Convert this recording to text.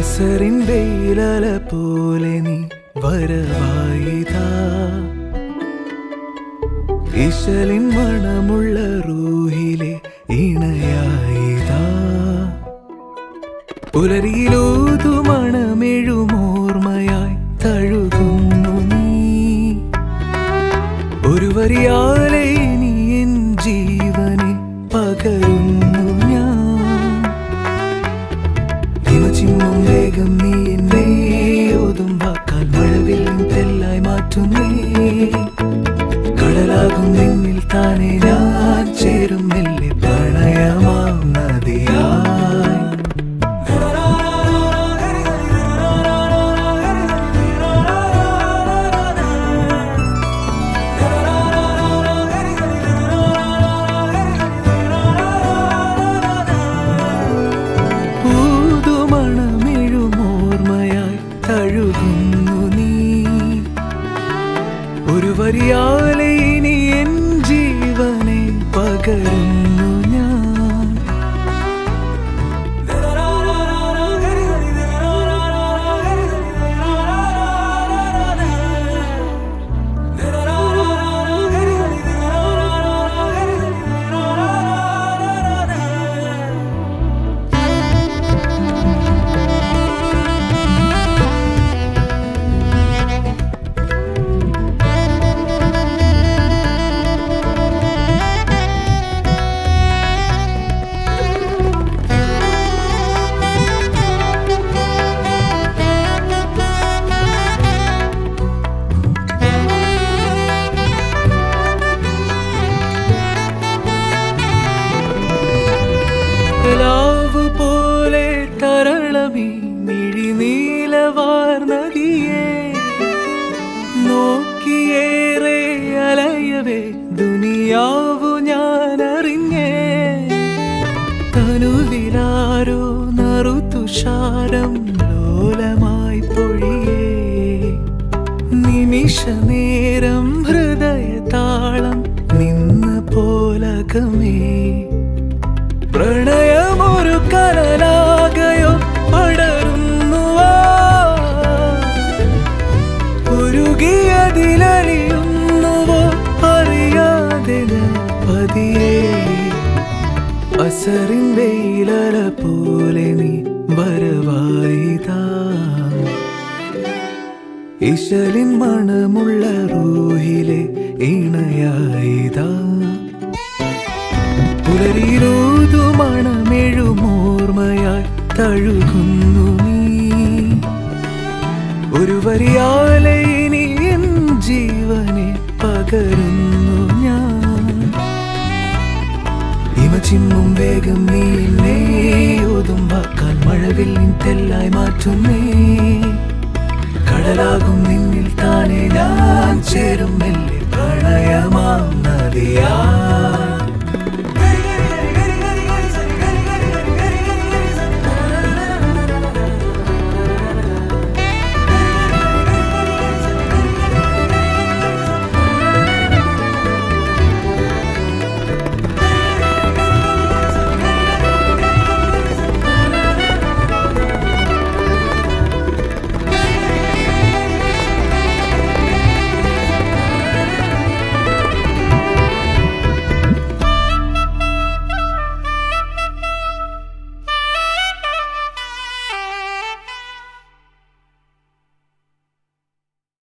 അസറിൻ വെയിലല പോലെ നീ വരവായിതാ ഇശലിൻ മണമുള്ള റൂഹിലെ ഇണയായിതാ പുലരിയിലൂതു മണമെഴുമോർമ്മയായി തഴുകുന്നു നീ ഒരു വരിയാലെ നീ എൻ ജീവനെ പകരുന്നു ഞാൻ ഹിമചിമ്മും വേഗം നീ എന്നെ ഓതും വാക്കാൽ മഴവിൽ തെല്ലായി മാറ്റുന്നേ കടലാകും നിന്നിൽ താനെ ഞാൻ ചേരും മെല്ലെ പ്രണയമാം നദിയായി ഊതുമണമെഴുമോർമ്മയായി തഴുകുന്നു നീ ഒരു വരിയാലെ ഇനി എൻ ജീവനെ പകരുന്നു ഞാൻ നിലാവ് പോലെ തരളമീ മിഴിനീലവാർ നദിയെ നോക്കിയേറെ അലയവേ ദുനിയാവു ഞാൻ അറിഞ്ഞേ തനുവിലാരോ നറുതുഷാരം ലോലമായി പൊഴിയേ നിമിഷ നേരം ഹൃദയതാളം നിന്ന പോലകമേ പ്രണയമൊരു കനലാകയോ പടരുന്നുവോ ഉരുകിയതിലറിയുന്നുവോ അറിയാതെ ഞാൻ പതിയെ അസറിൻ വെയിലല പോലെ നീ വരവായിതാ ഇശലിൻ മണമുള്ള റൂഹിലെ ഇണയായിതാ പുലരിയിലൂതു മണമെഴുമോർമ്മയായി തഴുകുന്നു നീ ഒരു വരിയാലെ ഇനി എൻ ജീവനെ പകരുന്നു ഞാൻ ഹിമചിമ്മും വേഗം നീ എന്നെ ഓതും വാക്കാൽ മഴവിൽ തെല്ലായി മാറ്റുന്നേ കടലാകും നിന്നിൽ താനെ ഞാൻ ചേരും മെല്ലെ പ്രണയമാം നദിയാ